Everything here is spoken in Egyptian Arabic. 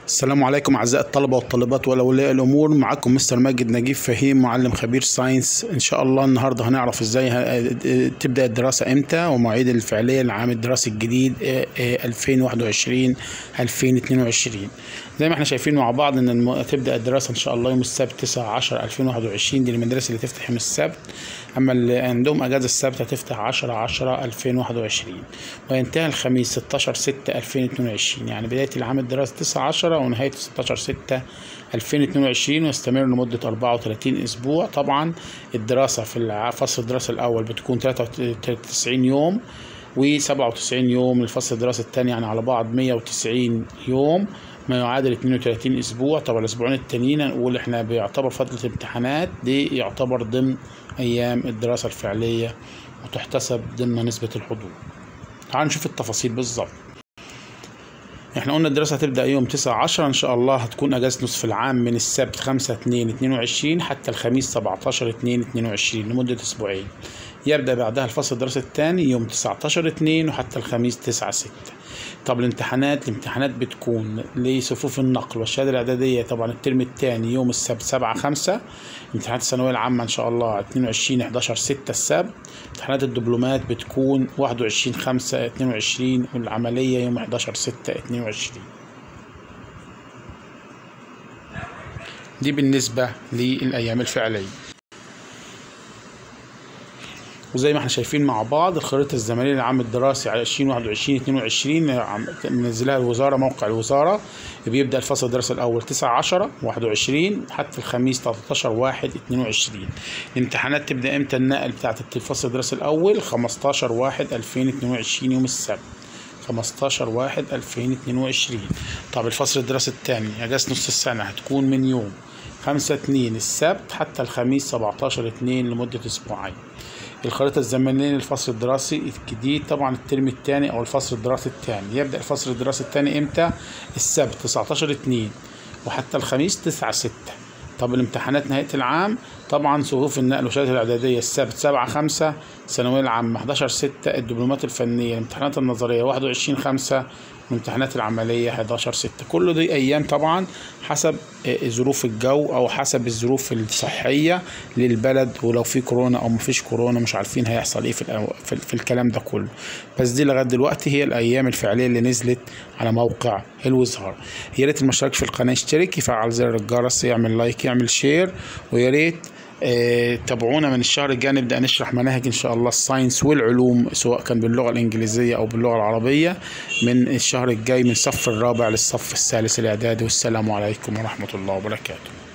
السلام عليكم اعزائي الطلبه والطالبات واولياء الامور معكم مستر ماجد نجيب فهيم معلم خبير ساينس ان شاء الله النهارده هنعرف ازاي ه- تبدا الدراسه امتى ومواعيد الفعليه للعام الدراسي الجديد آه، آه، 2021 2022 زي ما احنا شايفين مع بعض ان الم... تبدا الدراسه ان شاء الله يوم السبت 9 10 2021 دي المدارس اللي تفتح يوم السبت اما اللي عندهم اجازه السبت هتفتح 10 10 2021 وينتهي الخميس 16 6 2022 يعني بدايه العام الدراسي 9 10 ونهايته 16 6 2022 ويستمر لمده 34 اسبوع طبعا الدراسه في الع- فصل الدراسه الاول بتكون 93 يوم و97 يوم الفصل الدراسي الثاني يعني على بعض 190 يوم ما يعادل 32 اسبوع طبعا الاسبوعين التانيين نقول احنا بيعتبر فتره امتحانات دي يعتبر ضمن ايام الدراسه الفعليه وتحتسب ضمن نسبه الحضور تعال نشوف التفاصيل بالظبط احنا قلنا الدراسة هتبدأ يوم 9 10 ان شاء الله هتكون اجازة نصف العام من السبت 5 2 22 حتى الخميس 17 2 22 لمدة اسبوعين يبدأ بعدها الفصل الدراسي الثاني يوم 19 2 وحتى الخميس 9 6 طب الامتحانات الامتحانات بتكون لصفوف النقل والشهادة الإعدادية طبعا الترم الثاني يوم السبت 7 5 امتحانات الثانوية العامة إن شاء الله 22 11 6 السبت امتحانات الدبلومات بتكون 21 5 22 والعملية يوم 11 6 22 دي بالنسبة للأيام الفعلية وزي ما احنا شايفين مع بعض الخريطة الزمنية للعام الدراسي على 2021 22 عم- منزلها الوزارة موقع الوزارة بيبدأ الفصل الدراسي الأول 9 10 21 حتى الخميس 13 1 22 الامتحانات تبدأ امتى النقل بتاعت الفصل الدراسي الأول 15 1 2022 يوم السبت 15 1 2022 طب الفصل الدراسي الثاني اجازة نص السنة هتكون من يوم 5 2 السبت حتى الخميس 17 2 لمدة أسبوعين الخريطة الزمنية للفصل الدراسي الجديد طبعا الترم الثاني أو الفصل الدراسي الثاني يبدأ الفصل الدراسي الثاني إمتى؟ السبت 19 2 وحتى الخميس 9 6 طب الامتحانات نهاية العام طبعا صفوف النقل وشهادة الإعدادية السبت 7 5 الثانوية العامة 11 6 الدبلومات الفنية الامتحانات النظرية 21 5 الامتحانات العملية 11 6 كل دي أيام طبعا حسب آه، ظروف الجو أو حسب الظروف الصحية للبلد ولو في كورونا أو مفيش كورونا مش عارفين هيحصل إيه في, الأو- في, في الكلام ده كله بس دي لغاية دلوقتي هي الأيام الفعلية اللي نزلت على موقع الوزارة يا ريت المشترك في القناة يشترك يفعل زر الجرس يعمل لايك يعمل شير ويا ريت آه، تابعونا من الشهر الجاي نبدأ نشرح مناهج إن شاء الله الساينس والعلوم سواء كان باللغة الإنجليزية أو باللغة العربية من الشهر الجاي من الصف الرابع للصف الثالث الإعدادي والسلام عليكم ورحمة الله وبركاته